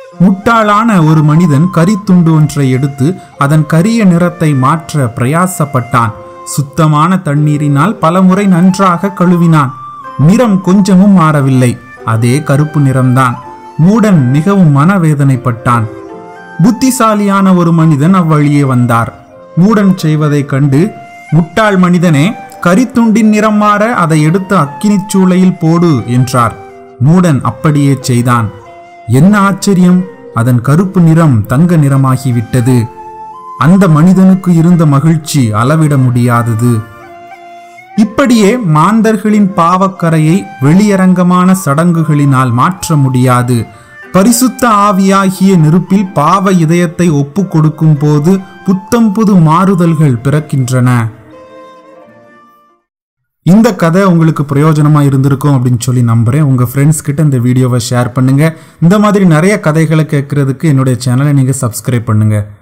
முட்டாளான ஒரு மனிதன் கரித்துண்டு ஒன்றை எடுத்து அதன் கரிய நிறத்தை மாற்ற பிரயாசப்பட்டான் சுத்தமான தண்ணீரினால் பலமுறை நன்றாக கழுவினான் நிறம் கொஞ்சமும் மாறவில்லை அதே கருப்பு நிறம்தான் மூடன் மிகவும் மனவேதனைப்பட்டான் புத்திசாலியான ஒரு மனிதன் அவ்வழியே வந்தார் மூடன் செய்வதைக் கண்டு முட்டாள் மனிதனே கரித்துண்டின் நிறம் மாற அதை எடுத்து அக்கினிச் சூளையில் போடு என்றார் மூடன் அப்படியே செய்தான் என்ன ஆச்சரியம் அதன் கருப்பு நிறம் தங்க நிறமாகிவிட்டது அந்த மனிதனுக்கு இருந்த மகிழ்ச்சி அளவிட முடியாதது இப்படியே மாந்தர்களின் பாவக்கரையை வெளியரங்கமான சடங்குகளினால் மாற்ற முடியாது பரிசுத்த ஆவியாகிய நெருப்பில் பாவ இதயத்தை ஒப்பு கொடுக்கும் போது புத்தம் புது மாறுதல்கள் பிறக்கின்றன இந்த கதை உங்களுக்கு பிரயோஜனமா இருந்திருக்கும் அப்படின்னு சொல்லி நம்புறேன் உங்க ஃப்ரெண்ட்ஸ் கிட்ட இந்த வீடியோவை ஷேர் பண்ணுங்க இந்த மாதிரி நிறைய கதைகளை கேட்கறதுக்கு என்னுடைய சேனலை நீங்க சப்ஸ்கிரைப் பண்ணுங்க